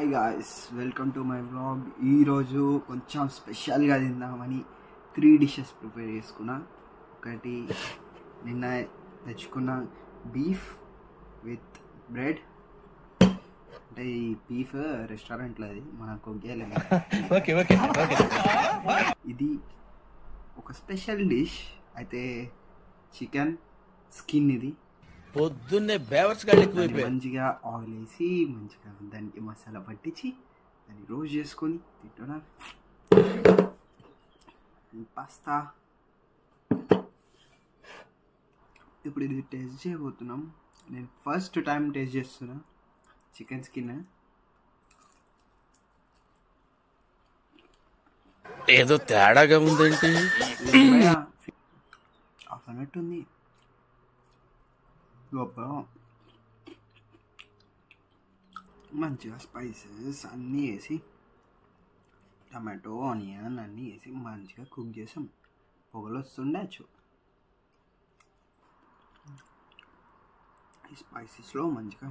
Hi guys welcome to my vlog ఈరోజు కొంచెం స్పెషల్గా తిందామని త్రీ డిషెస్ ప్రిపేర్ చేసుకున్నా ఒకటి నిన్న తెచ్చుకున్న బీఫ్ విత్ బ్రెడ్ అంటే ఈ బీఫ్ రెస్టారెంట్లో అది మనకు ఒగ్గేయలేదు ఓకే ఓకే ఓకే ఇది ఒక స్పెషల్ డిష్ అయితే చికెన్ స్కిన్ ఇది పొద్దున్నే బేవర్స్ గాళ్ళు దాన్ని ఎక్కువైపోయారు మంచిగా ఆయిల్ వేసి మంచిగా దానికి మసాలా పట్టించి దాన్ని రోజ్ చేసుకొని తింటున్నా పాస్తా ఇప్పుడు ఇది టేస్ట్ చేయబోతున్నాం నేను ఫస్ట్ టైం టేస్ట్ చేస్తున్నా చికెన్ స్కిన్ ఏదో తేడాగా ఉందేంటి హాఫ్ అన్నట్టుంది గొప్ప మంచిగా స్పైసెస్ అన్నీ వేసి టమాటో ఆనియన్ అన్నీ వేసి మంచిగా కుక్ చేసాం పొగలు వస్తుండొచ్చు ఈ స్పైసెస్లో మంచిగా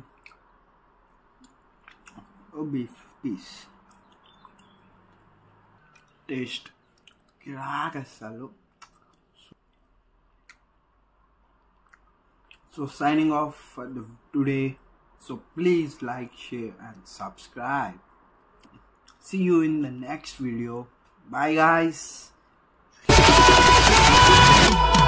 ఓ బీఫ్ పీస్ టేస్ట్ కిరాక్ అసలు So signing off for the today. So please like, share and subscribe. See you in the next video. Bye guys.